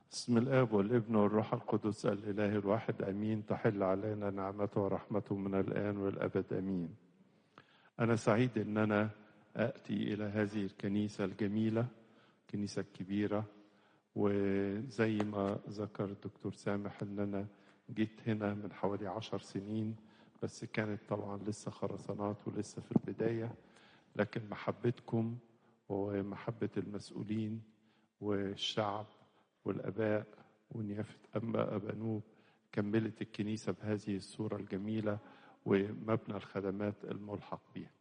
بسم الاب والابن والروح القدس الاله الواحد امين تحل علينا نعمته ورحمته من الان والابد امين انا سعيد ان انا اتي الى هذه الكنيسه الجميله الكنيسه الكبيره وزي ما ذكر الدكتور سامح ان انا جيت هنا من حوالي عشر سنين بس كانت طبعا لسه خرسانات ولسه في البدايه لكن محبتكم ومحبه المسؤولين والشعب والاباء ونيافه انبا ابانوب كملت الكنيسه بهذه الصوره الجميله ومبنى الخدمات الملحق بها.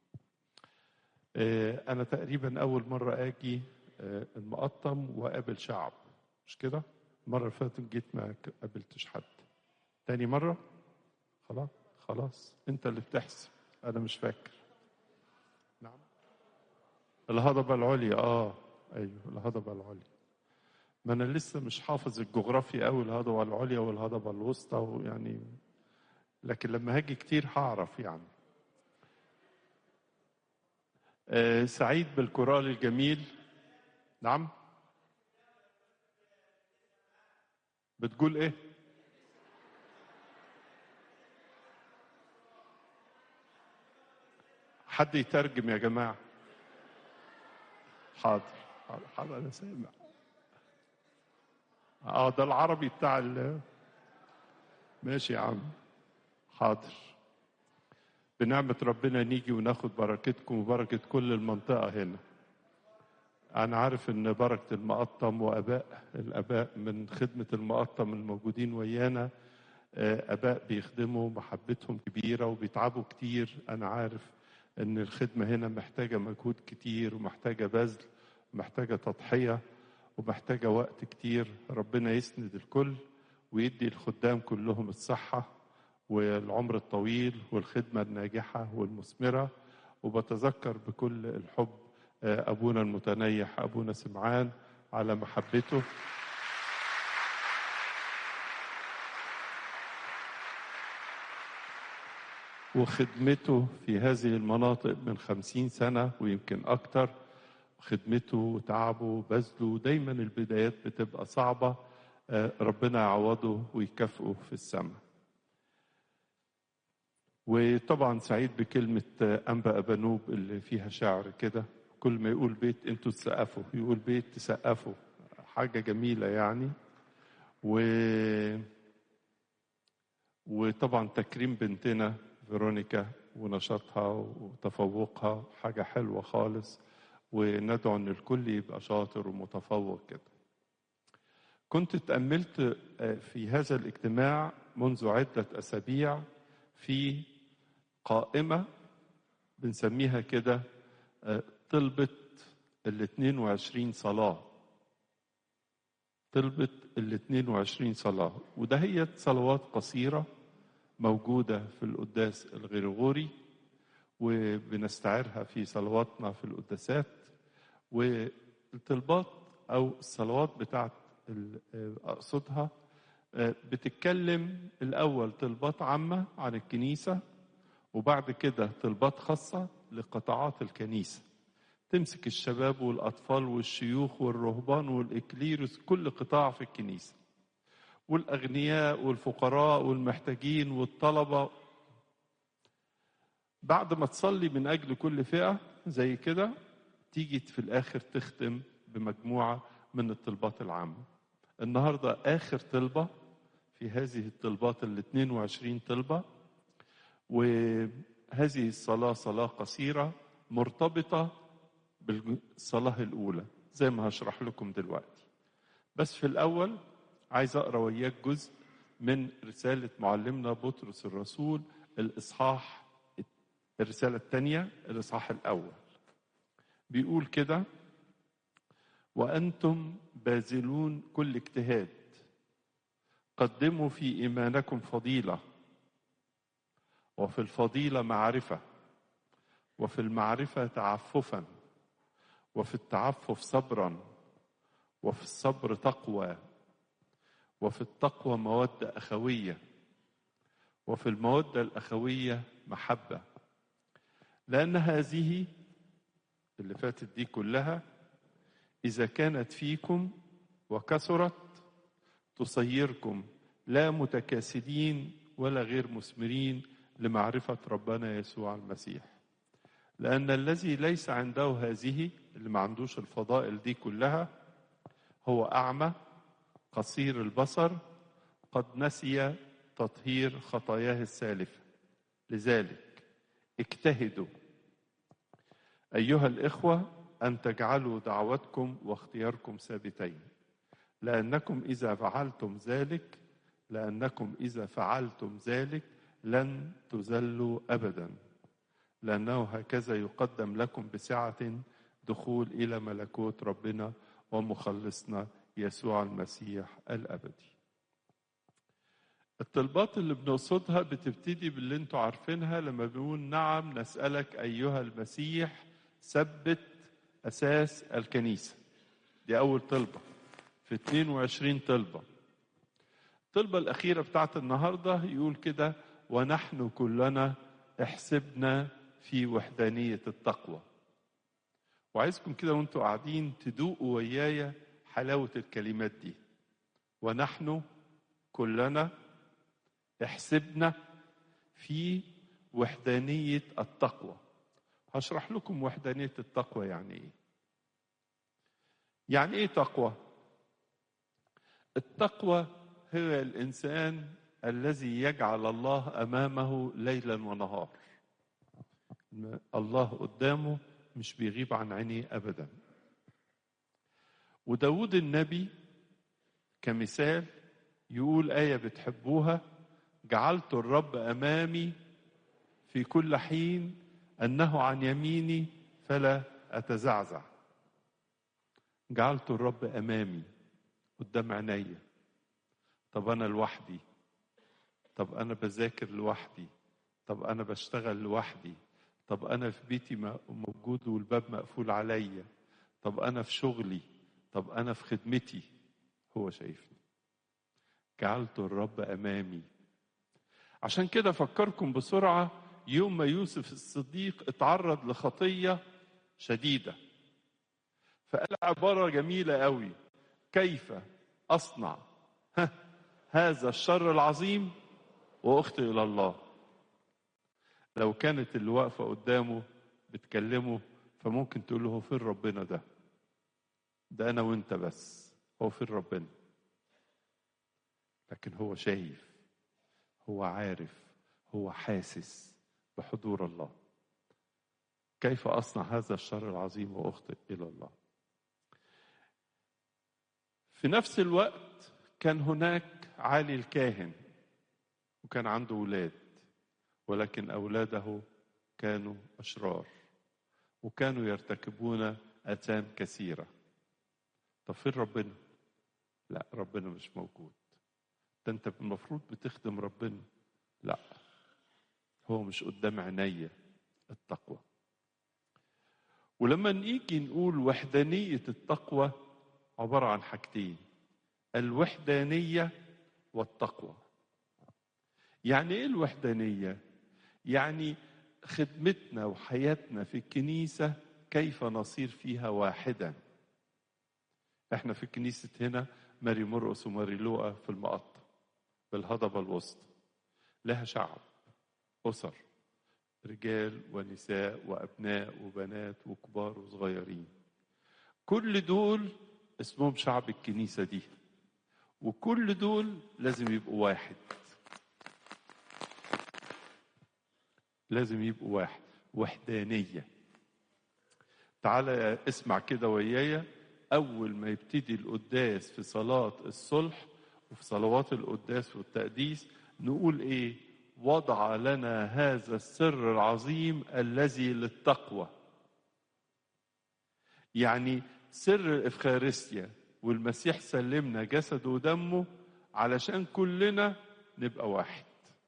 انا تقريبا اول مره اجي المقطم واقابل شعب مش كده؟ المره اللي فاتت جيت ما قابلتش حد. تاني مره؟ خلاص خلاص انت اللي بتحسب انا مش فاكر. نعم الهضبه العليا اه ايوه الهضبه العليا. ما انا لسه مش حافظ الجغرافيا قوي الهضبه العليا والهضبه الوسطى ويعني لكن لما هاجي كتير هعرف يعني آه سعيد بالكورال الجميل نعم بتقول ايه حد يترجم يا جماعه حاضر حاضر, حاضر انا سامع اه ده العربي بتاع ال ماشي يا عم حاضر بنعمة ربنا نيجي وناخد بركتكم وبركة كل المنطقة هنا أنا عارف إن بركة المقطم وآباء الآباء من خدمة المقطم الموجودين ويانا آباء بيخدموا محبتهم كبيرة وبيتعبوا كتير أنا عارف إن الخدمة هنا محتاجة مجهود كتير ومحتاجة بذل ومحتاجة تضحية ومحتاجة وقت كتير ربنا يسند الكل ويدي الخدام كلهم الصحة والعمر الطويل والخدمة الناجحة والمثمرة وبتذكر بكل الحب أبونا المتنيح أبونا سمعان على محبته وخدمته في هذه المناطق من خمسين سنة ويمكن أكتر خدمته وتعبه وبذله دايما البدايات بتبقى صعبة ربنا يعوضه ويكافئه في السماء وطبعا سعيد بكلمة أنبا أبانوب اللي فيها شعر كده كل ما يقول بيت انتوا تسقفوا يقول بيت تسقفوا حاجة جميلة يعني و وطبعا تكريم بنتنا فيرونيكا ونشاطها وتفوقها حاجة حلوة خالص وندعو ان الكل يبقى شاطر ومتفوق كده كنت تأملت في هذا الاجتماع منذ عدة أسابيع في قائمة بنسميها كده طلبة ال 22 صلاة طلبة ال 22 صلاة وده هي صلوات قصيرة موجودة في القداس الغريغوري وبنستعيرها في صلواتنا في القداسات والطلبات او الصلوات بتاعت اقصدها بتتكلم الاول طلبات عامه عن الكنيسه وبعد كده طلبات خاصه لقطاعات الكنيسه تمسك الشباب والاطفال والشيوخ والرهبان والاكليروس كل قطاع في الكنيسه والاغنياء والفقراء والمحتاجين والطلبه بعد ما تصلي من اجل كل فئه زي كده تيجي في الاخر تختم بمجموعه من الطلبات العامه النهارده اخر طلبه في هذه الطلبات ال 22 طلبه وهذه الصلاه صلاه قصيره مرتبطه بالصلاه الاولى زي ما هشرح لكم دلوقتي بس في الاول عايز اقرا وياك جزء من رساله معلمنا بطرس الرسول الاصحاح الرسالة الثانية الإصحاح الأول بيقول كده وأنتم باذلون كل اجتهاد قدموا في إيمانكم فضيلة وفي الفضيلة معرفة وفي المعرفة تعففا وفي التعفف صبرا وفي الصبر تقوى وفي التقوى مودة أخوية وفي المودة الأخوية محبة لأن هذه اللي فاتت دي كلها إذا كانت فيكم وكثرت تصيركم لا متكاسلين ولا غير مثمرين لمعرفة ربنا يسوع المسيح لأن الذي ليس عنده هذه اللي ما عندوش الفضائل دي كلها هو أعمى قصير البصر قد نسي تطهير خطاياه السالفة لذلك اجتهدوا أيها الإخوة أن تجعلوا دعوتكم واختياركم ثابتين لأنكم إذا فعلتم ذلك لأنكم إذا فعلتم ذلك لن تذلوا أبدا لأنه هكذا يقدم لكم بسعة دخول إلى ملكوت ربنا ومخلصنا يسوع المسيح الأبدي الطلبات اللي بنقصدها بتبتدي باللي انتوا عارفينها لما بنقول نعم نسألك أيها المسيح ثبت أساس الكنيسة دي أول طلبة في 22 طلبة الطلبة الأخيرة بتاعت النهاردة يقول كده ونحن كلنا احسبنا في وحدانية التقوى وعايزكم كده وانتوا قاعدين تدوقوا ويايا حلاوة الكلمات دي ونحن كلنا احسبنا في وحدانية التقوى هشرح لكم وحدانية التقوى يعني ايه يعني ايه تقوى التقوى هو الانسان الذي يجعل الله امامه ليلا ونهار الله قدامه مش بيغيب عن عينيه ابدا وداود النبي كمثال يقول آية بتحبوها جعلت الرب أمامي في كل حين أنه عن يميني فلا أتزعزع جعلت الرب أمامي قدام عينيا طب أنا لوحدي طب أنا بذاكر لوحدي طب أنا بشتغل لوحدي طب أنا في بيتي موجود والباب مقفول عليا طب أنا في شغلي طب أنا في خدمتي هو شايفني جعلت الرب أمامي عشان كده فكركم بسرعة يوم ما يوسف الصديق اتعرض لخطية شديدة فقال عبارة جميلة قوي كيف أصنع هذا الشر العظيم وأخطئ إلى الله لو كانت اللي واقفة قدامه بتكلمه فممكن تقول له هو فين ربنا ده ده أنا وأنت بس هو فين ربنا لكن هو شايف هو عارف هو حاسس بحضور الله كيف أصنع هذا الشر العظيم وأخطئ إلى الله في نفس الوقت كان هناك علي الكاهن وكان عنده أولاد ولكن أولاده كانوا أشرار وكانوا يرتكبون آثام كثيرة طب فين ربنا؟ لا ربنا مش موجود ده أنت المفروض بتخدم ربنا لا هو مش قدام عينيا التقوى ولما نيجي نقول وحدانية التقوى عبارة عن حاجتين الوحدانية والتقوى يعني ايه الوحدانية؟ يعني خدمتنا وحياتنا في الكنيسة كيف نصير فيها واحدا احنا في كنيسة هنا ماري مرقس وماري لوقا في المقطة بالهضبة الوسطى لها شعب أسر رجال ونساء وأبناء وبنات وكبار وصغيرين كل دول اسمهم شعب الكنيسة دي وكل دول لازم يبقوا واحد لازم يبقوا واحد وحدانية تعالى اسمع كده ويايا أول ما يبتدي القداس في صلاة الصلح وفي صلوات القداس والتقديس نقول إيه وضع لنا هذا السر العظيم الذي للتقوى يعني سر الإفخارستيا والمسيح سلمنا جسده ودمه علشان كلنا نبقى واحد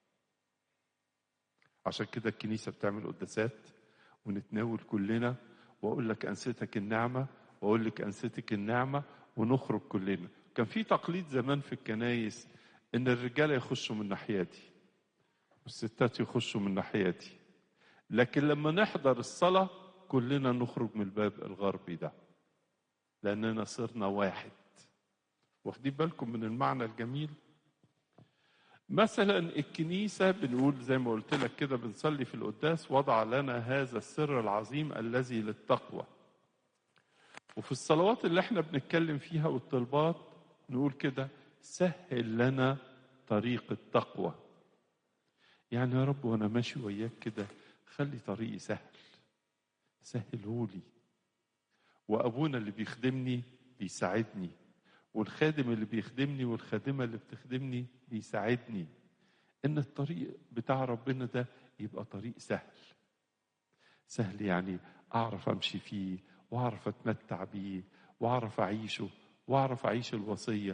عشان كده الكنيسة بتعمل قداسات ونتناول كلنا وأقول لك أنستك النعمة وأقول لك أنستك النعمة ونخرج كلنا كان في تقليد زمان في الكنايس إن الرجالة يخشوا من ناحيتي والستات يخشوا من ناحيتي لكن لما نحضر الصلاة كلنا نخرج من الباب الغربي ده لأننا صرنا واحد واخدين بالكم من المعنى الجميل مثلا الكنيسة بنقول زي ما قلت لك كده بنصلي في القداس وضع لنا هذا السر العظيم الذي للتقوى وفي الصلوات اللي احنا بنتكلم فيها والطلبات نقول كده سهل لنا طريق التقوى يعني يا رب وانا ماشي وياك كده خلي طريقي سهل سهلهولي وابونا اللي بيخدمني بيساعدني والخادم اللي بيخدمني والخادمه اللي بتخدمني بيساعدني ان الطريق بتاع ربنا ده يبقى طريق سهل سهل يعني اعرف امشي فيه واعرف اتمتع بيه واعرف اعيشه واعرف اعيش الوصيه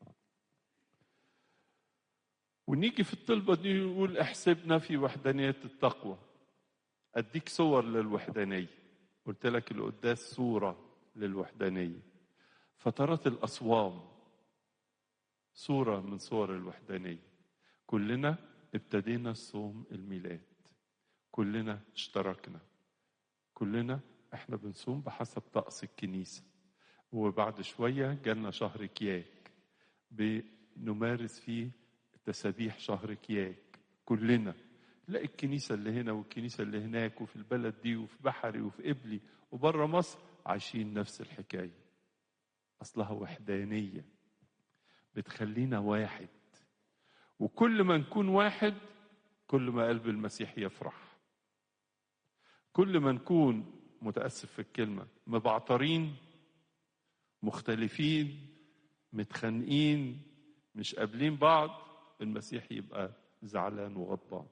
ونيجي في الطلبه دي نقول احسبنا في وحدانيه التقوى اديك صور للوحدانيه قلت لك القداس صوره للوحدانيه فترات الاصوام صوره من صور الوحدانيه كلنا ابتدينا صوم الميلاد كلنا اشتركنا كلنا احنا بنصوم بحسب طقس الكنيسه وبعد شويه جالنا شهر كياك بنمارس فيه تسابيح شهر كياك كلنا تلاقي الكنيسة اللي هنا والكنيسة اللي هناك وفي البلد دي وفي بحري وفي قبلي وبره مصر عايشين نفس الحكاية أصلها وحدانية بتخلينا واحد وكل ما نكون واحد كل ما قلب المسيح يفرح كل ما نكون متأسف في الكلمة مبعترين مختلفين متخانقين مش قابلين بعض المسيح يبقى زعلان وغضبان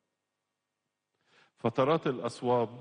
فترات الأصواب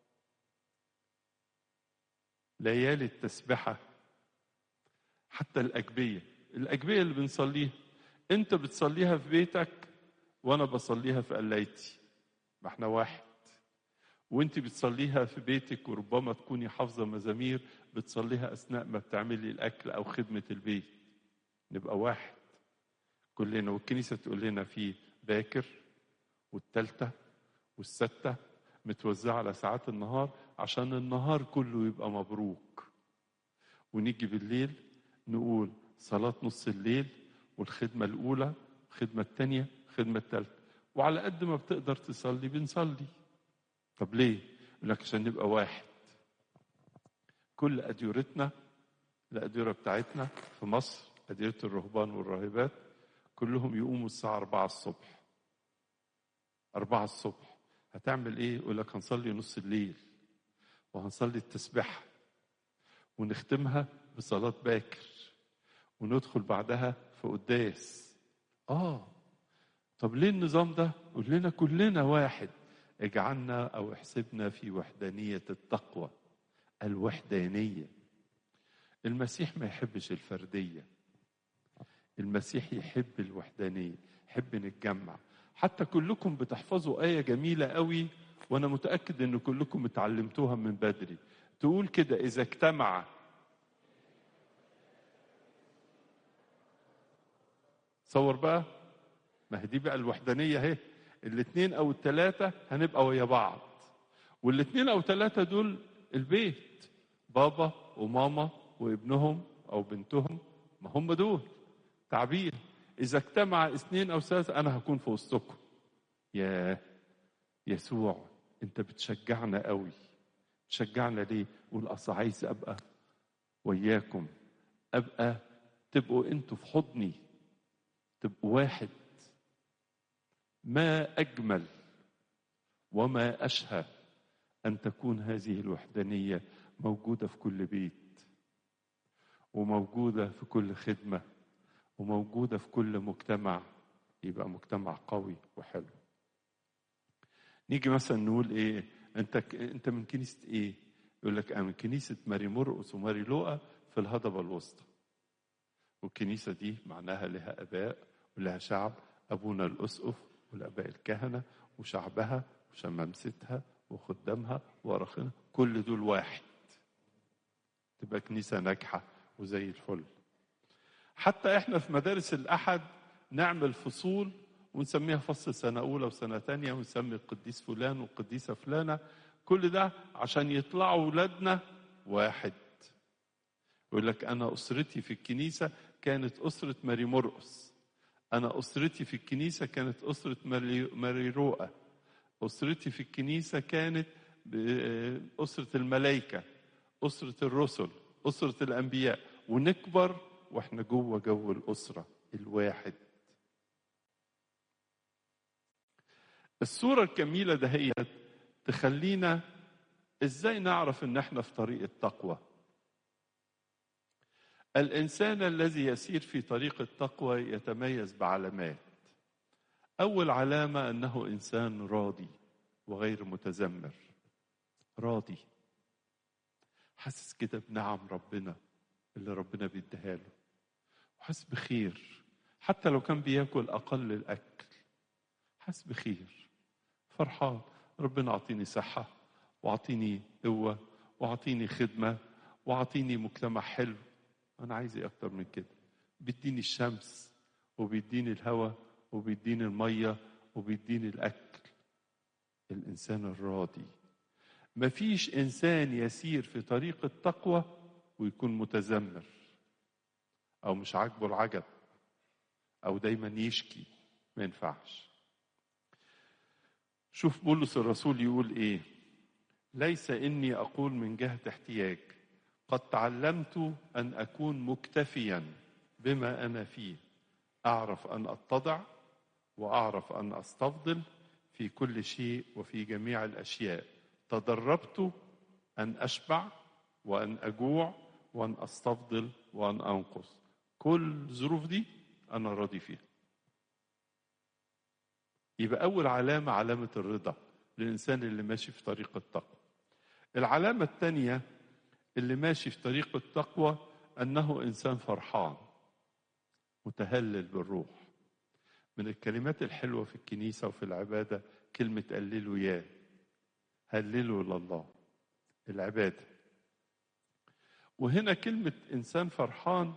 ليالي التسبحة حتى الأجبية الأجبية اللي بنصليها أنت بتصليها في بيتك وأنا بصليها في قلايتي ما احنا واحد وانت بتصليها في بيتك وربما تكوني حافظة مزامير بتصليها أثناء ما بتعملي الأكل أو خدمة البيت نبقى واحد كلنا والكنيسة تقول لنا في باكر والتالتة والستة متوزعة على ساعات النهار عشان النهار كله يبقى مبروك ونيجي بالليل نقول صلاة نص الليل والخدمة الأولى الخدمة الثانية الخدمة الثالثة وعلى قد ما بتقدر تصلي بنصلي طب ليه؟ يقول لك عشان نبقى واحد كل أديرتنا الأديرة بتاعتنا في مصر أديرة الرهبان والراهبات كلهم يقوموا الساعة 4 الصبح 4 الصبح هتعمل ايه؟ يقول لك هنصلي نص الليل وهنصلي التسبيحة ونختمها بصلاة باكر وندخل بعدها في قداس اه طب ليه النظام ده؟ قول لنا كلنا واحد اجعلنا او احسبنا في وحدانية التقوى الوحدانية المسيح ما يحبش الفردية المسيح يحب الوحدانية يحب نتجمع حتى كلكم بتحفظوا آية جميلة قوي وأنا متأكد إن كلكم اتعلمتوها من بدري تقول كده إذا اجتمع تصور بقى ما هي دي بقى الوحدانية اهي الاثنين أو الثلاثة هنبقى ويا بعض والاثنين أو ثلاثة دول البيت بابا وماما وابنهم أو بنتهم ما هم دول تعبير إذا اجتمع اثنين أو ثلاثة أنا هكون في وسطكم يا يسوع أنت بتشجعنا قوي تشجعنا ليه؟ قول أصل عايز أبقى وياكم أبقى تبقوا أنتوا في حضني تبقوا واحد ما أجمل وما أشهى أن تكون هذه الوحدانية موجودة في كل بيت وموجودة في كل خدمة وموجودة في كل مجتمع يبقى مجتمع قوي وحلو نيجي مثلا نقول ايه انت انت من كنيسة ايه يقول لك انا من كنيسة ماري مرقس وماري لوقا في الهضبة الوسطى والكنيسة دي معناها لها اباء ولها شعب ابونا الاسقف والاباء الكهنة وشعبها وشمامستها وخدامها وأراخنها كل دول واحد تبقى كنيسة ناجحة وزي الفل حتى احنا في مدارس الأحد نعمل فصول ونسميها فصل سنة أولى وسنة تانية ونسمي القديس فلان والقديسة فلانة كل ده عشان يطلعوا ولادنا واحد يقول لك أنا أسرتي في الكنيسة كانت أسرة ماري مرقس أنا أسرتي في الكنيسة كانت أسرة ماري, ماري رؤى أسرتي في الكنيسة كانت أسرة الملائكة أسرة الرسل أسرة الأنبياء ونكبر وإحنا جوه جو الأسرة الواحد الصورة الجميلة ده هي تخلينا ازاي نعرف ان احنا في طريق التقوى الانسان الذي يسير في طريق التقوى يتميز بعلامات اول علامه انه انسان راضي وغير متذمر راضي حاسس كده بنعم ربنا اللي ربنا بيديها له وحاسس بخير حتى لو كان بياكل اقل الاكل حاسس بخير فرحان ربنا اعطيني صحه واعطيني قوه واعطيني خدمه واعطيني مجتمع حلو انا عايز ايه اكتر من كده بيديني الشمس وبيديني الهواء وبيديني الميه وبيديني الاكل الانسان الراضي مفيش انسان يسير في طريق التقوى ويكون متذمر او مش عاجبه العجب او دايما يشكي ما ينفعش شوف بولس الرسول يقول ايه ليس اني اقول من جهه احتياج قد تعلمت ان اكون مكتفيا بما انا فيه اعرف ان اتضع واعرف ان استفضل في كل شيء وفي جميع الاشياء تدربت ان اشبع وان اجوع وان استفضل وان انقص كل الظروف دي انا راضي فيها يبقى اول علامه علامه الرضا للانسان اللي ماشي في طريق التقوى العلامه الثانيه اللي ماشي في طريق التقوى انه انسان فرحان متهلل بالروح من الكلمات الحلوه في الكنيسه وفي العباده كلمه هللوا يا هللوا لله العباده وهنا كلمه انسان فرحان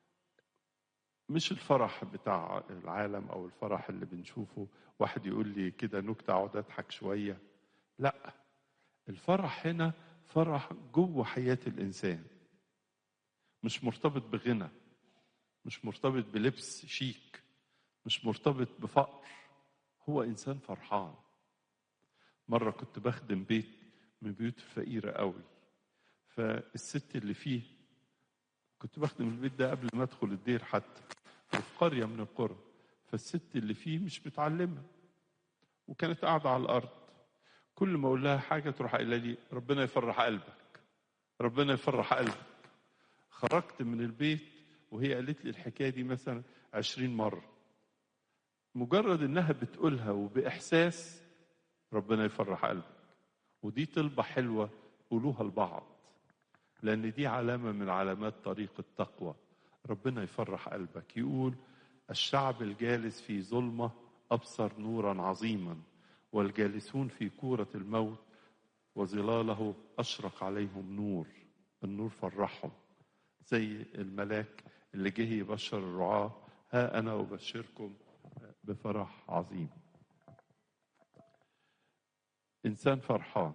مش الفرح بتاع العالم او الفرح اللي بنشوفه واحد يقول لي كده نكته اقعد اضحك شويه لا الفرح هنا فرح جوه حياه الانسان مش مرتبط بغنى مش مرتبط بلبس شيك مش مرتبط بفقر هو انسان فرحان مره كنت بخدم بيت من بيوت الفقيره قوي فالست اللي فيه كنت بخدم البيت ده قبل ما ادخل الدير حتى وفي قريه من القرى فالست اللي فيه مش متعلمه وكانت قاعده على الارض كل ما اقول لها حاجه تروح قايله لي ربنا يفرح قلبك ربنا يفرح قلبك خرجت من البيت وهي قالت لي الحكايه دي مثلا عشرين مره مجرد انها بتقولها وباحساس ربنا يفرح قلبك ودي طلبه حلوه قولوها لبعض لان دي علامه من علامات طريق التقوى ربنا يفرح قلبك يقول الشعب الجالس في ظلمه ابصر نورا عظيما والجالسون في كوره الموت وظلاله اشرق عليهم نور النور فرحهم زي الملاك اللي جه يبشر الرعاه ها انا ابشركم بفرح عظيم انسان فرحان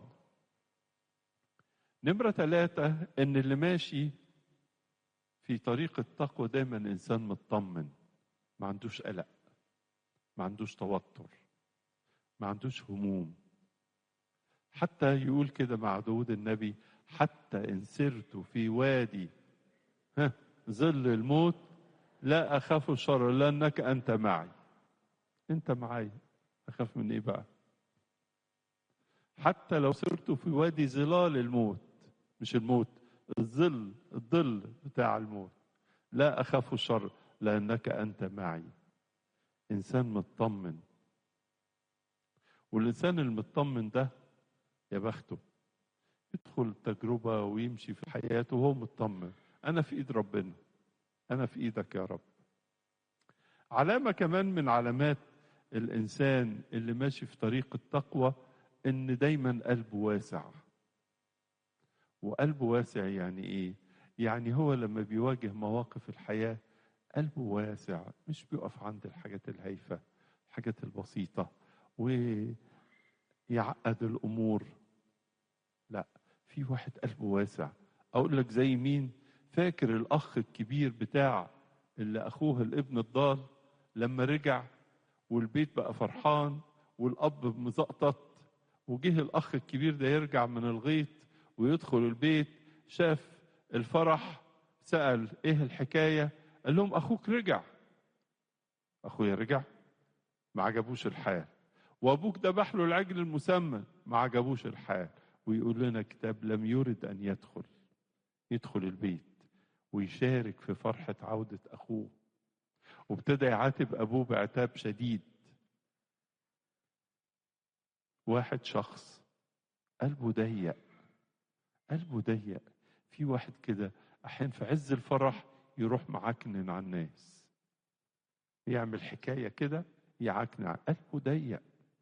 نمرة ثلاثة إن اللي ماشي في طريق التقوى دايما إنسان مطمن ما عندوش قلق ما عندوش توتر ما عندوش هموم حتى يقول كده مع داود النبي حتى إن سرت في وادي ها ظل الموت لا أخاف الشر لأنك أنت معي أنت معي أخاف من إيه بقى حتى لو سرت في وادي ظلال الموت مش الموت الظل الظل بتاع الموت لا أخاف الشر لأنك أنت معي إنسان مطمن والإنسان المطمن ده يا بخته يدخل تجربة ويمشي في حياته وهو مطمن أنا في إيد ربنا أنا في إيدك يا رب علامة كمان من علامات الإنسان اللي ماشي في طريق التقوى إن دايما قلبه واسع وقلبه واسع يعني إيه؟ يعني هو لما بيواجه مواقف الحياة قلبه واسع مش بيقف عند الحاجات الهايفة الحاجات البسيطة ويعقد الأمور لا في واحد قلبه واسع أقول لك زي مين فاكر الاخ الكبير بتاع اللي اخوه الابن الضال لما رجع والبيت بقى فرحان والاب مزقطط وجه الاخ الكبير ده يرجع من الغيط ويدخل البيت شاف الفرح سال ايه الحكايه قال لهم اخوك رجع اخويا رجع ما عجبوش الحال وابوك ذبح له العجل المسمى ما عجبوش الحال ويقول لنا كتاب لم يرد ان يدخل يدخل البيت ويشارك في فرحه عوده اخوه وابتدى يعاتب ابوه بعتاب شديد واحد شخص قلبه ضيق قلبه ضيق في واحد كده احيانا في عز الفرح يروح معكنن على الناس يعمل حكايه كده يعكنن قلبه ضيق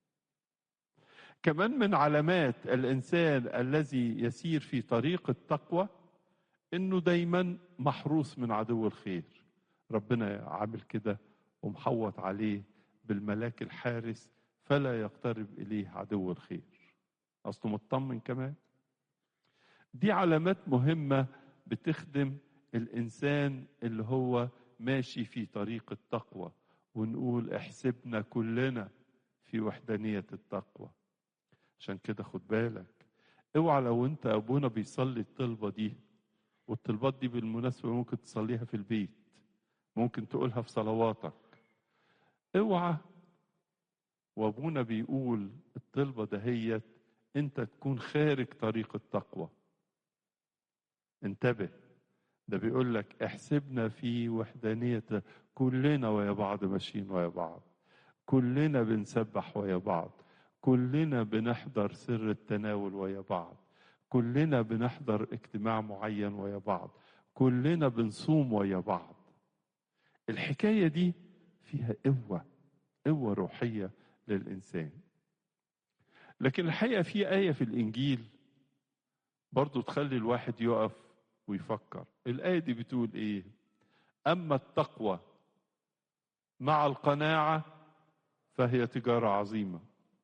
كمان من علامات الانسان الذي يسير في طريق التقوى انه دايما محروس من عدو الخير ربنا عامل كده ومحوط عليه بالملاك الحارس فلا يقترب اليه عدو الخير اصله مطمن كمان دي علامات مهمه بتخدم الانسان اللي هو ماشي في طريق التقوى ونقول احسبنا كلنا في وحدانيه التقوى عشان كده خد بالك اوعى لو انت ابونا بيصلي الطلبه دي والطلبات دي بالمناسبه ممكن تصليها في البيت ممكن تقولها في صلواتك اوعى وابونا بيقول الطلبه دهيت انت تكون خارج طريق التقوى انتبه ده بيقول لك احسبنا في وحدانية كلنا ويا بعض ماشيين ويا بعض كلنا بنسبح ويا بعض كلنا بنحضر سر التناول ويا بعض كلنا بنحضر اجتماع معين ويا بعض كلنا بنصوم ويا بعض الحكاية دي فيها قوة قوة روحية للإنسان لكن الحقيقة في آية في الإنجيل برضو تخلي الواحد يقف ويفكر الآية دي بتقول إيه أما التقوى مع القناعة فهي تجارة عظيمة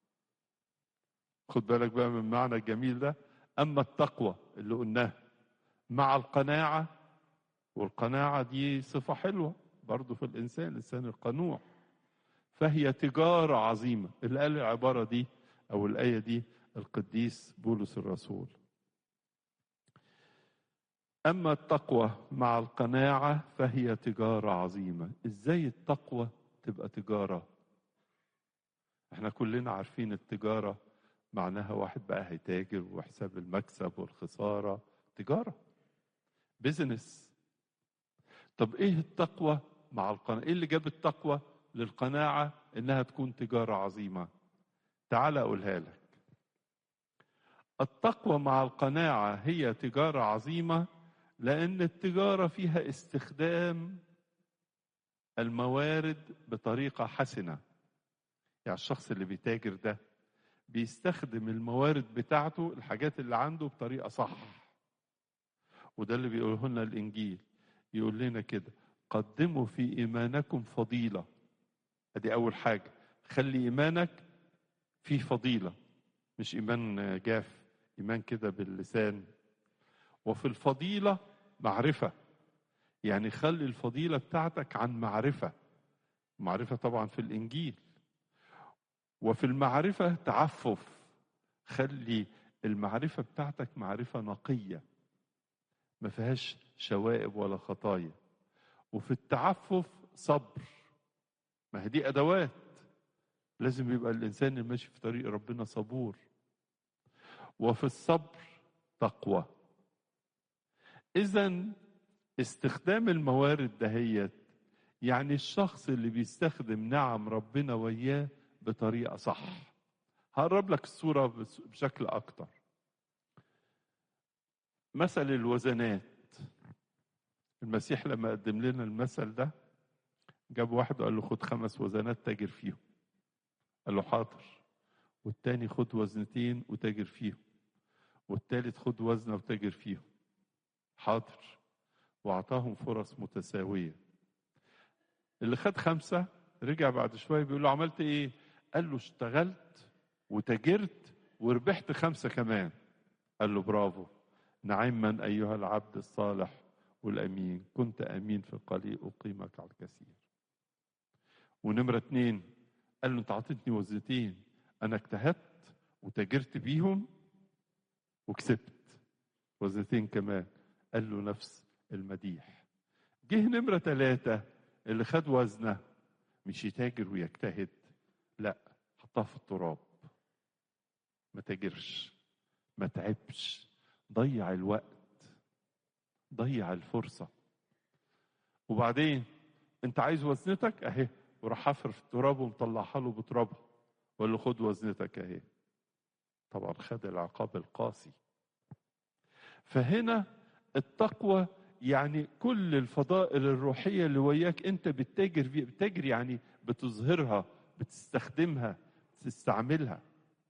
خد بالك بقى من المعنى الجميل ده أما التقوى اللي قلناه مع القناعة والقناعة دي صفة حلوة برضو في الإنسان الإنسان القنوع فهي تجارة عظيمة اللي قال العبارة دي أو الآية دي القديس بولس الرسول أما التقوى مع القناعة فهي تجارة عظيمة إزاي التقوى تبقى تجارة احنا كلنا عارفين التجارة معناها واحد بقى هيتاجر وحساب المكسب والخسارة تجارة بيزنس طب ايه التقوى مع القناعة ايه اللي جاب التقوى للقناعة انها تكون تجارة عظيمة تعال اقولها لك التقوى مع القناعة هي تجارة عظيمة لأن التجارة فيها استخدام الموارد بطريقة حسنة يعني الشخص اللي بيتاجر ده بيستخدم الموارد بتاعته الحاجات اللي عنده بطريقة صح وده اللي بيقوله لنا الإنجيل يقول لنا كده قدموا في إيمانكم فضيلة ادي أول حاجة خلي إيمانك فيه فضيلة مش إيمان جاف إيمان كده باللسان وفي الفضيلة معرفة يعني خلي الفضيلة بتاعتك عن معرفة معرفة طبعا في الإنجيل وفي المعرفة تعفف خلي المعرفة بتاعتك معرفة نقية ما فيهاش شوائب ولا خطايا وفي التعفف صبر ما هي دي أدوات لازم يبقى الإنسان اللي ماشي في طريق ربنا صبور وفي الصبر تقوى إذا استخدام الموارد دهيت يعني الشخص اللي بيستخدم نعم ربنا وياه بطريقة صح هقرب لك الصورة بشكل أكتر مثل الوزنات المسيح لما قدم لنا المثل ده جاب واحد وقال له خد خمس وزنات تاجر فيهم قال له حاضر والتاني خد وزنتين وتاجر فيهم والتالت خد وزنة وتاجر فيهم حاضر واعطاهم فرص متساوية اللي خد خمسة رجع بعد شوية بيقول له عملت ايه قال له اشتغلت وتاجرت وربحت خمسة كمان قال له برافو نعما أيها العبد الصالح والأمين كنت أمين في القليل أقيمك على الكثير ونمرة اتنين قال له أنت عطيتني وزتين أنا اجتهدت وتاجرت بيهم وكسبت وزتين كمان قال له نفس المديح جه نمرة ثلاثة اللي خد وزنه مش يتاجر ويجتهد لا حطها في التراب ما تاجرش ما تعبش ضيع الوقت ضيع الفرصة وبعدين انت عايز وزنتك اهي وراح حفر في التراب ومطلعها له بترابها وقال له خد وزنتك اهي طبعا خد العقاب القاسي فهنا التقوى يعني كل الفضائل الروحية اللي وياك انت بتتاجر فيها بتتاجر يعني بتظهرها بتستخدمها بتستعملها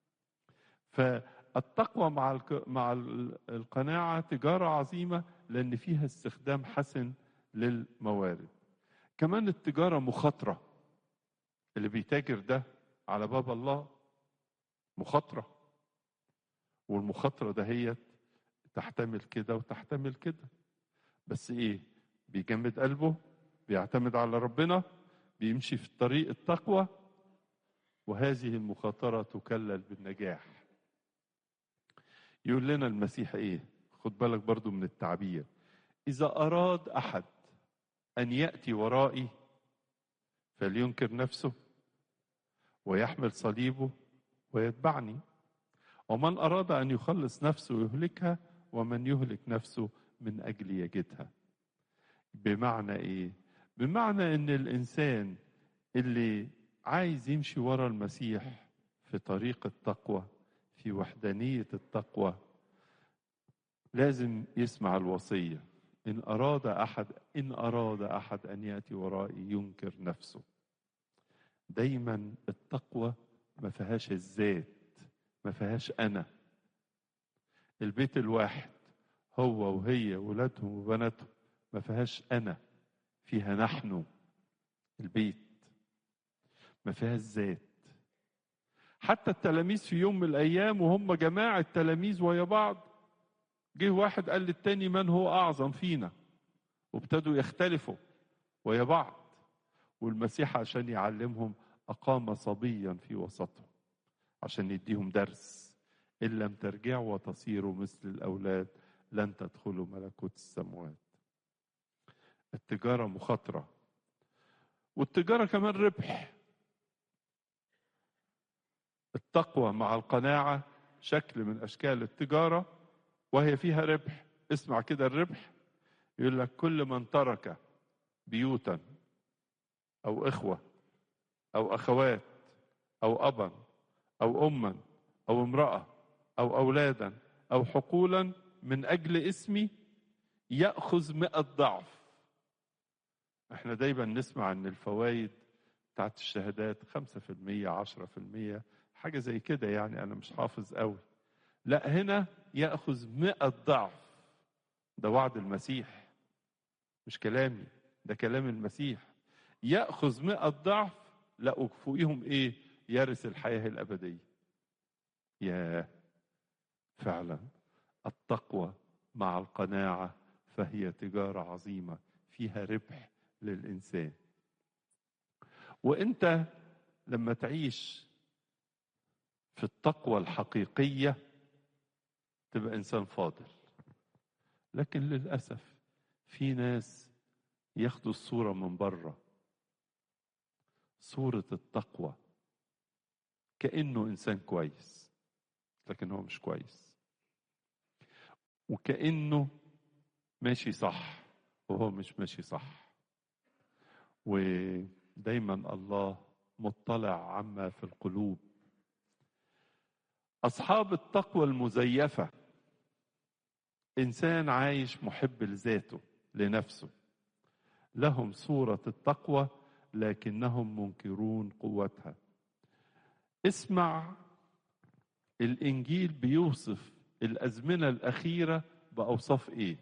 فالتقوى مع الك... مع القناعة تجارة عظيمة لأن فيها استخدام حسن للموارد كمان التجارة مخاطرة اللي بيتاجر ده على باب الله مخاطرة والمخاطرة دهيت تحتمل كده وتحتمل كده بس ايه بيجمد قلبه بيعتمد على ربنا بيمشي في طريق التقوى وهذه المخاطرة تكلل بالنجاح يقول لنا المسيح ايه خد بالك برضو من التعبير اذا اراد احد ان ياتي ورائي فلينكر نفسه ويحمل صليبه ويتبعني ومن اراد ان يخلص نفسه يهلكها ومن يهلك نفسه من اجل يجدها بمعنى ايه بمعنى ان الانسان اللي عايز يمشي ورا المسيح في طريق التقوى في وحدانيه التقوى لازم يسمع الوصيه ان اراد احد ان اراد احد ان ياتي ورائي ينكر نفسه دايما التقوى ما فيهاش الذات ما فيهاش انا البيت الواحد هو وهي ولادهم وبناتهم ما فيهاش انا فيها نحن البيت ما فيهاش ذات حتى التلاميذ في يوم من الايام وهم جماعه تلاميذ ويا بعض جه واحد قال للتاني من هو اعظم فينا وابتدوا يختلفوا ويا بعض والمسيح عشان يعلمهم اقام صبيا في وسطهم عشان يديهم درس ان لم ترجعوا وتصيروا مثل الاولاد لن تدخلوا ملكوت السماوات التجاره مخاطره والتجاره كمان ربح التقوى مع القناعه شكل من اشكال التجاره وهي فيها ربح اسمع كده الربح يقول لك كل من ترك بيوتا او اخوه او اخوات او ابا او اما او امراه او اولادا او حقولا من اجل اسمي ياخذ مئة ضعف احنا دايما نسمع ان الفوائد بتاعت الشهادات خمسة في المية عشرة في المية حاجة زي كده يعني أنا مش حافظ قوي لا هنا يأخذ مئة ضعف ده وعد المسيح مش كلامي ده كلام المسيح يأخذ مئة ضعف لا فوقيهم ايه يرث الحياة الأبدية يا فعلا التقوى مع القناعة فهي تجارة عظيمة فيها ربح للإنسان وانت لما تعيش في التقوى الحقيقية تبقى إنسان فاضل لكن للأسف في ناس ياخدوا الصورة من بره صورة التقوى كأنه إنسان كويس لكن هو مش كويس وكأنه ماشي صح وهو مش ماشي صح ودايما الله مطلع عما في القلوب أصحاب التقوى المزيفة إنسان عايش محب لذاته لنفسه لهم صورة التقوى لكنهم منكرون قوتها اسمع الإنجيل بيوصف الأزمنة الأخيرة بأوصاف إيه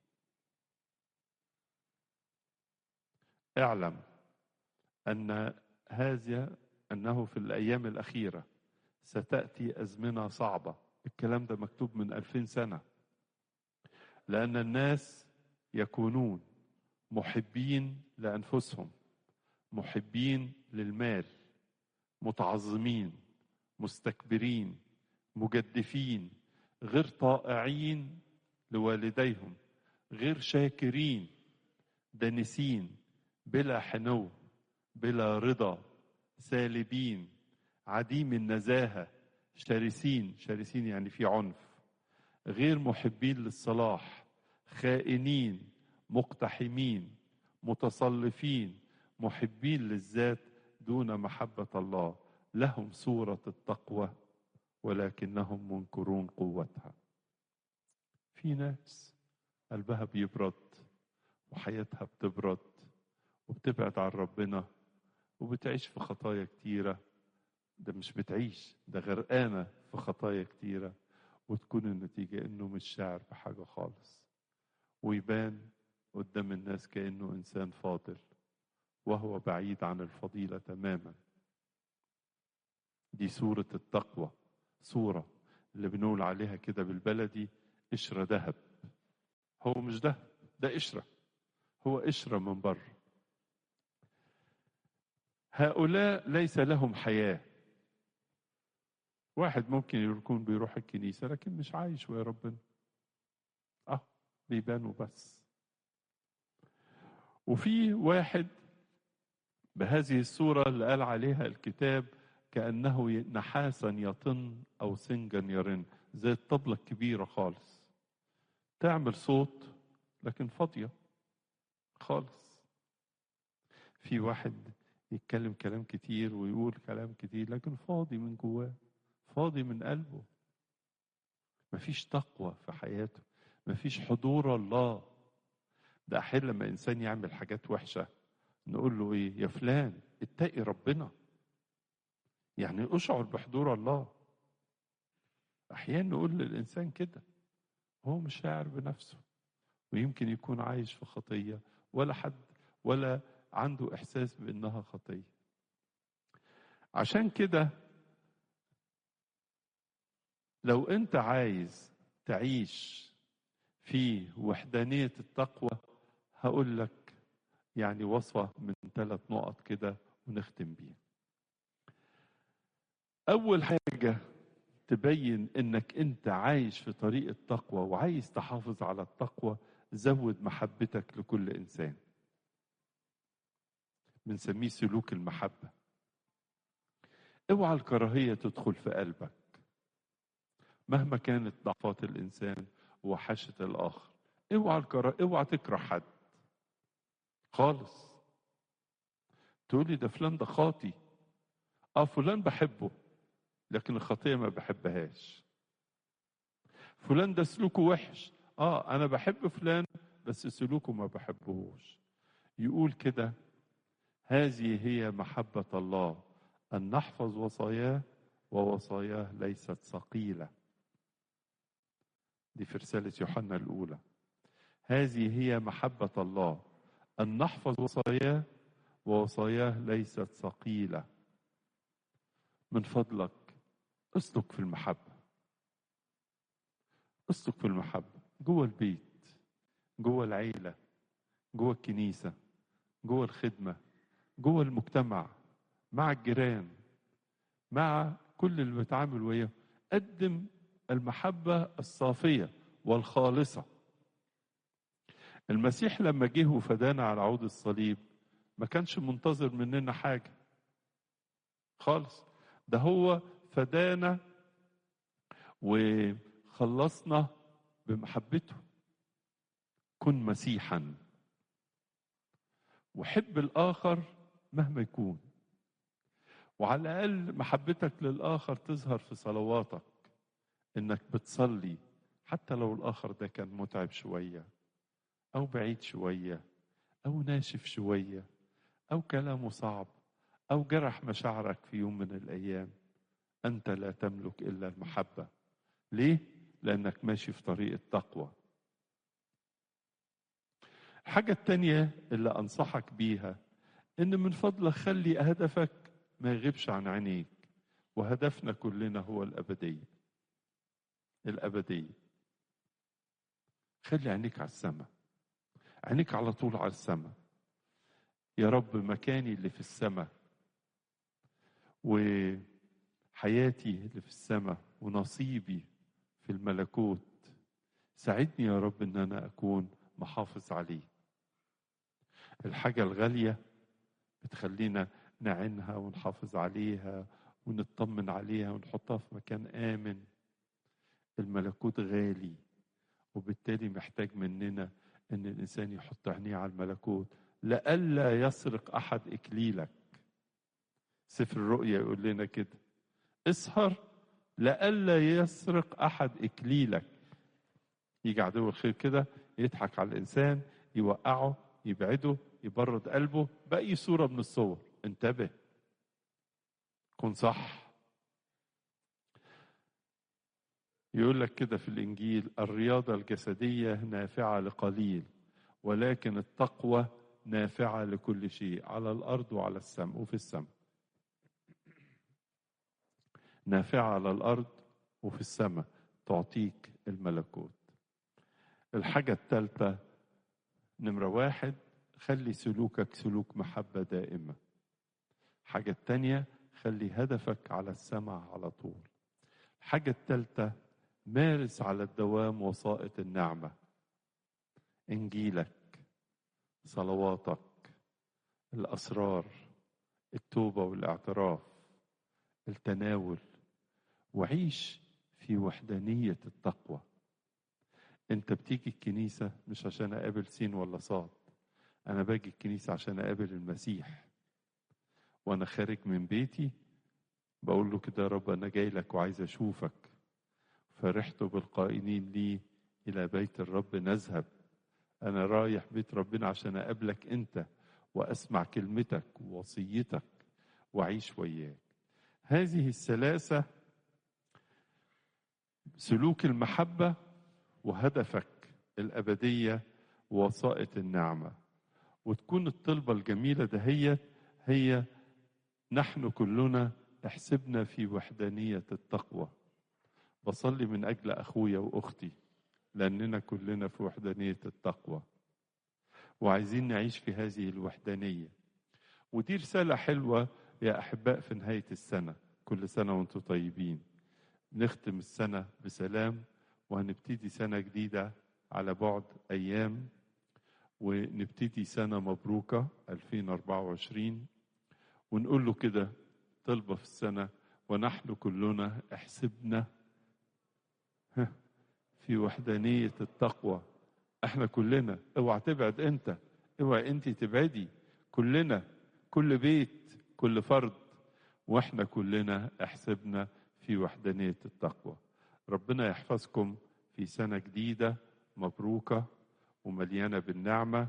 اعلم أن هذا أنه في الأيام الأخيرة ستأتي أزمنة صعبة الكلام ده مكتوب من ألفين سنة لأن الناس يكونون محبين لانفسهم محبين للمال متعظمين مستكبرين مجدفين غير طائعين لوالديهم غير شاكرين دانسين بلا حنو بلا رضا سالبين عديم النزاهه شرسين شرسين يعني في عنف غير محبين للصلاح خائنين مقتحمين متصلفين محبين للذات دون محبة الله لهم صورة التقوى ولكنهم منكرون قوتها في ناس قلبها بيبرد وحياتها بتبرد وبتبعد عن ربنا وبتعيش في خطايا كتيرة ده مش بتعيش ده غرقانة في خطايا كتيرة وتكون النتيجة انه مش شاعر بحاجة خالص ويبان قدام الناس كأنه إنسان فاضل وهو بعيد عن الفضيلة تماما دي صورة التقوى صورة اللي بنقول عليها كده بالبلدي قشرة ذهب هو مش ذهب ده قشرة هو قشرة من بره هؤلاء ليس لهم حياة واحد ممكن يكون بيروح الكنيسة لكن مش عايش ويا ربنا اه بيبانوا بس وفي واحد بهذه الصورة اللي قال عليها الكتاب كأنه نحاسا يطن أو سنجا يرن زي الطبلة الكبيرة خالص تعمل صوت لكن فاضية خالص في واحد يتكلم كلام كتير ويقول كلام كتير لكن فاضي من جواه فاضي من قلبه مفيش تقوى في حياته مفيش حضور الله ده أحيانا لما إنسان يعمل حاجات وحشة نقول له ايه يا فلان اتقي ربنا يعني اشعر بحضور الله احيانا نقول للانسان كده هو مش شاعر بنفسه ويمكن يكون عايش في خطيه ولا حد ولا عنده احساس بانها خطيه عشان كده لو انت عايز تعيش في وحدانيه التقوى هقول لك يعني وصفة من ثلاث نقط كده ونختم بيها أول حاجة تبين إنك أنت عايش في طريق التقوى وعايز تحافظ على التقوى زود محبتك لكل إنسان بنسميه سلوك المحبة اوعى الكراهية تدخل في قلبك مهما كانت ضعفات الإنسان وحشة الآخر اوعى الكرا... اوعى تكره حد خالص تقولي ده فلان ده خاطي اه فلان بحبه لكن الخطيه ما بحبهاش فلان ده سلوكه وحش اه انا بحب فلان بس سلوكه ما بحبهوش يقول كده هذه هي محبه الله ان نحفظ وصاياه ووصاياه ليست ثقيله دي في رساله يوحنا الاولى هذه هي محبه الله أن نحفظ وصاياه ووصاياه ليست ثقيلة من فضلك اسلك في المحبة اسلك في المحبة جوه البيت جوه العيلة جوه الكنيسة جوه الخدمة جوه المجتمع مع الجيران مع كل اللي بتعامل وياه قدم المحبة الصافية والخالصة المسيح لما جه وفدانا على عود الصليب ما كانش منتظر مننا حاجة خالص ده هو فدانا وخلصنا بمحبته كن مسيحا وحب الآخر مهما يكون وعلى الأقل محبتك للآخر تظهر في صلواتك إنك بتصلي حتى لو الآخر ده كان متعب شوية أو بعيد شوية أو ناشف شوية أو كلامه صعب أو جرح مشاعرك في يوم من الأيام أنت لا تملك إلا المحبة ليه؟ لأنك ماشي في طريق التقوى الحاجة التانية اللي أنصحك بيها إن من فضلك خلي هدفك ما يغيبش عن عينيك وهدفنا كلنا هو الأبدية الأبدية خلي عينيك على السماء عينيك على طول على السماء يا رب مكاني اللي في السماء وحياتي اللي في السماء ونصيبي في الملكوت ساعدني يا رب ان انا اكون محافظ عليه الحاجة الغالية بتخلينا نعينها ونحافظ عليها ونطمن عليها ونحطها في مكان آمن الملكوت غالي وبالتالي محتاج مننا ان الانسان يحط عينيه على الملكوت لئلا يسرق احد اكليلك سفر الرؤيا يقول لنا كده اسهر لئلا يسرق احد اكليلك يجي عدو الخير كده يضحك على الانسان يوقعه يبعده يبرد قلبه باي صوره من الصور انتبه كن صح يقول لك كده في الانجيل الرياضه الجسديه نافعه لقليل ولكن التقوى نافعه لكل شيء على الارض وعلى السماء وفي السماء نافعه على الارض وفي السماء تعطيك الملكوت الحاجه الثالثه نمره واحد خلي سلوكك سلوك محبه دائمه الحاجه الثانيه خلي هدفك على السماء على طول الحاجه الثالثه مارس على الدوام وسائط النعمه انجيلك صلواتك الاسرار التوبه والاعتراف التناول وعيش في وحدانيه التقوى انت بتيجي الكنيسه مش عشان اقابل سين ولا صاد انا باجي الكنيسه عشان اقابل المسيح وانا خارج من بيتي بقول له كده يا رب انا جاي لك وعايز اشوفك فرحت بالقائلين لي الى بيت الرب نذهب انا رايح بيت ربنا عشان اقابلك انت واسمع كلمتك ووصيتك واعيش وياك هذه الثلاثه سلوك المحبه وهدفك الابديه ووسائط النعمه وتكون الطلبه الجميله دهيت هي نحن كلنا احسبنا في وحدانيه التقوى بصلي من اجل اخويا واختي لاننا كلنا في وحدانيه التقوى وعايزين نعيش في هذه الوحدانيه ودي رساله حلوه يا احباء في نهايه السنه كل سنه وانتم طيبين نختم السنه بسلام وهنبتدي سنه جديده على بعد ايام ونبتدي سنه مبروكه 2024 ونقول له كده طلبه في السنه ونحن كلنا احسبنا في وحدانيه التقوى احنا كلنا اوعى تبعد انت اوعى انت تبعدي كلنا كل بيت كل فرد واحنا كلنا احسبنا في وحدانيه التقوى ربنا يحفظكم في سنه جديده مبروكه ومليانه بالنعمه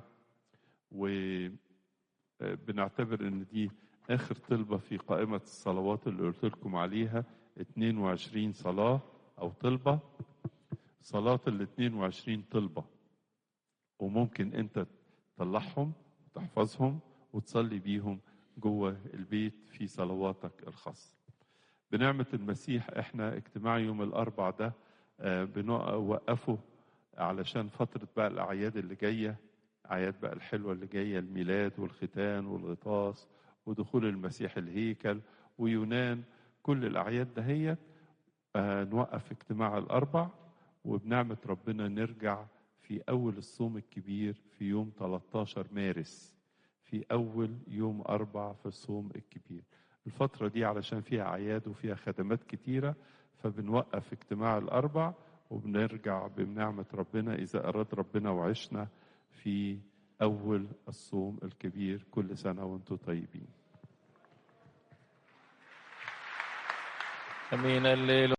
وبنعتبر ان دي اخر طلبه في قائمه الصلوات اللي قلت لكم عليها 22 صلاه او طلبه صلاه ال 22 طلبه وممكن انت تطلعهم وتحفظهم وتصلي بيهم جوه البيت في صلواتك الخاصه بنعمه المسيح احنا اجتماع يوم الاربع ده بنوقفه علشان فترة بقى الأعياد اللي جاية أعياد بقى الحلوة اللي جاية الميلاد والختان والغطاس ودخول المسيح الهيكل ويونان كل الأعياد دهيت آه نوقف اجتماع الأربع وبنعمة ربنا نرجع في أول الصوم الكبير في يوم 13 مارس في أول يوم أربع في الصوم الكبير الفترة دي علشان فيها أعياد وفيها خدمات كتيرة فبنوقف اجتماع الأربع وبنرجع بنعمة ربنا إذا أراد ربنا وعشنا في أول الصوم الكبير كل سنة وأنتم طيبين أمين الليل